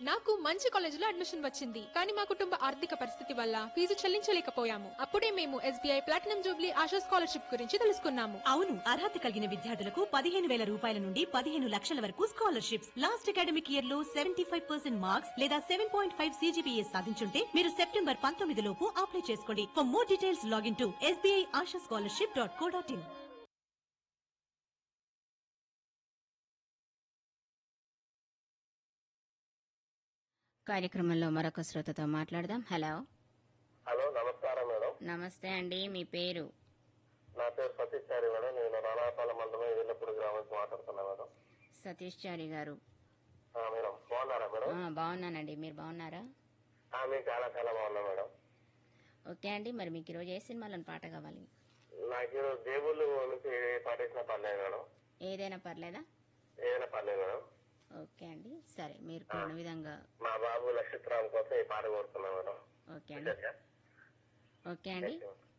నాకు మంచి కాలేజీలో అడ్మిషన్ వచ్చింది కానీ మా కుటుంబ ఆర్థిక పరిస్థితి వల్ల ఫీజు చెల్లించలేకపోయాము అప్పుడే మేము SBI platinum jubilee Asha scholarship గురించి తెలుసుకున్నాము అవును అర్హత కలిగిన విద్యార్థులకు పదిహేను వేల రూపాయల నుండి పదిహేను లక్షల వరకు స్కాలర్షిప్స్ లాస్ట్ అకాడమిక్ ఇయర్ లో సెవెంటీ ఫైవ్ పర్సెంట్ మార్క్స్ లేదా సెవెన్ పాయింట్ ఫైవ్ సీజీపీఎస్ సాధించుంటే మీరు సెప్టెంబర్ పంతొమ్మిది లోపు అప్లై చేసుకోండి for more details login to SBI Asha scholarship dot co dot in కార్యక్రమంలో మరొక శ్రోతతో మాట్లాడదాం హలో హలో నమస్కారం మేడం నమస్తే అండి మీ పేరు నా పేరు సతీష్ చారి మేడం నేను రాణాపాలెం మండలం వీళ్ళపూడి గ్రామం నుంచి మాట్లాడుతున్నా మేడం సతీష్ చారి గారు ఆ, మేడం బాగున్నారా మేడం ఆ, బాగున్నానండి మీరు బాగున్నారా ఆ, మేము చాలా చాలా బాగున్నా మేడం ఓకే అండి మరి మీకు ఈరోజు ఏ సినిమాలను పాట కావాలి నాకు ఈరోజు దేవుళ్ళు నుంచి ఏ పాట వేసినా పర్లేదు మేడం ఏదైనా పర్లేదా ఏదైనా పర్లేదు మేడం ఓకే అండి సరే మీరు కోరిన విధంగా మా బాబు నక్షత్రం కోసం ఈ పాట కోరుతున్నా మేడం ఓకే అండి ఓకే అండి థాంక్యూ.